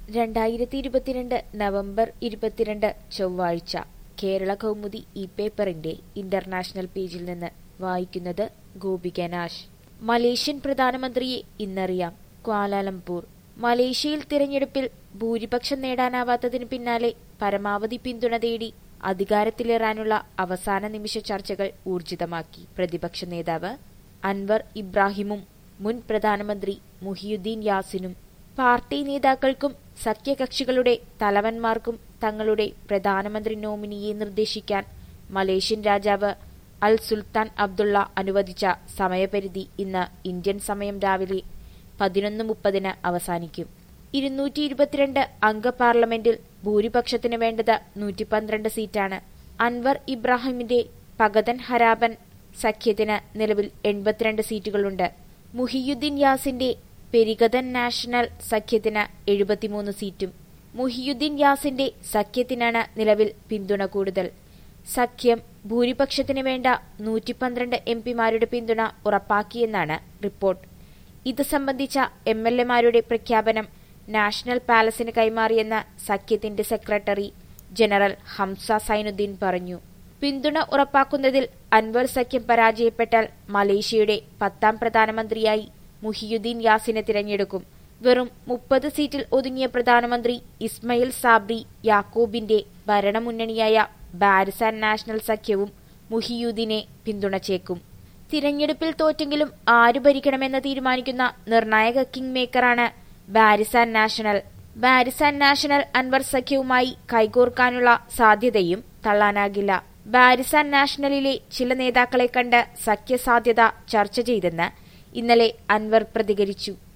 രണ്ടായിരത്തി ഇരുപത്തിരണ്ട് നവംബർ ഇരുപത്തിരണ്ട് ചൊവ്വാഴ്ച കേരള കൗമുദി ഈ പേപ്പറിന്റെ ഇന്റർനാഷണൽ പേജിൽ നിന്ന് വായിക്കുന്നത് ഗോപിക നാശ് മലേഷ്യൻ പ്രധാനമന്ത്രിയെ ഇന്നറിയാം ക്വാലാലംപൂർ മലേഷ്യയിൽ തിരഞ്ഞെടുപ്പിൽ ഭൂരിപക്ഷം നേടാനാവാത്തതിന് പിന്നാലെ പരമാവധി പിന്തുണ തേടി അധികാരത്തിലേറാനുള്ള അവസാന നിമിഷ ചർച്ചകൾ ഊർജിതമാക്കി പ്രതിപക്ഷ നേതാവ് അൻവർ ഇബ്രാഹിമും മുൻ പ്രധാനമന്ത്രി മുഹിയുദ്ദീൻ യാസിനും പാർട്ടി നേതാക്കൾക്കും സഖ്യകക്ഷികളുടെ തലവന്മാർക്കും തങ്ങളുടെ പ്രധാനമന്ത്രി നോമിനിയെ നിർദ്ദേശിക്കാൻ മലേഷ്യൻ രാജാവ് അൽ സുൽത്താൻ അബ്ദുള്ള അനുവദിച്ച സമയപരിധി ഇന്ന് ഇന്ത്യൻ സമയം രാവിലെ പതിനൊന്ന് മുപ്പതിന് അവസാനിക്കും ഇരുന്നൂറ്റി ഇരുപത്തിരണ്ട് അംഗ പാർലമെന്റിൽ ഭൂരിപക്ഷത്തിന് വേണ്ടത് നൂറ്റി പന്ത്രണ്ട് സീറ്റാണ് അൻവർ ഇബ്രാഹിമിന്റെ പകതൻ ഹരാബൻ സഖ്യത്തിന് നിലവിൽ എൺപത്തിരണ്ട് സീറ്റുകളുണ്ട് മുഹിയുദ്ദീൻ യാസിന്റെ പെരിഗതൻ നാഷണൽ സഖ്യത്തിന് എഴുപത്തിമൂന്ന് സീറ്റും മുഹിയുദ്ദീൻ യാസിന്റെ സഖ്യത്തിനാണ് നിലവിൽ പിന്തുണ കൂടുതൽ സഖ്യം ഭൂരിപക്ഷത്തിന് വേണ്ട നൂറ്റി പന്ത്രണ്ട് എം പിമാരുടെ പിന്തുണ ഉറപ്പാക്കിയെന്നാണ് റിപ്പോർട്ട് ഇത് സംബന്ധിച്ച എം എൽ എമാരുടെ പ്രഖ്യാപനം നാഷണൽ പാലസിന് കൈമാറിയെന്ന് സഖ്യത്തിന്റെ സെക്രട്ടറി ജനറൽ ഹംസ സൈനുദ്ദീൻ പറഞ്ഞു പിന്തുണ ഉറപ്പാക്കുന്നതിൽ അൻവർ സഖ്യം പരാജയപ്പെട്ടാൽ മലേഷ്യയുടെ പത്താം പ്രധാനമന്ത്രിയായി മുഹിയുദ്ദീൻ യാസിനെ തിരഞ്ഞെടുക്കും വെറും മുപ്പത് സീറ്റിൽ ഒതുങ്ങിയ പ്രധാനമന്ത്രി ഇസ്മയിൽ സാബ്രി യാക്കൂബിന്റെ ഭരണമുന്നണിയായ ബാരിസാൻ നാഷണൽ സഖ്യവും മുഹിയുദ്ദീനെ പിന്തുണച്ചേക്കും തിരഞ്ഞെടുപ്പിൽ തോറ്റെങ്കിലും ആരു ഭരിക്കണമെന്ന് തീരുമാനിക്കുന്ന നിർണായക കിങ് മേക്കറാണ് Barisan National Barisan National Anwar സഖ്യവുമായി കൈകോർക്കാനുള്ള സാധ്യതയും തള്ളാനാകില്ല ബാരിസാൻ നാഷണലിലെ ചില നേതാക്കളെ കണ്ട് സഖ്യസാധ്യത ചർച്ച ചെയ്തെന്ന് ഇന്നലെ അൻവർ പ്രതികരിച്ചു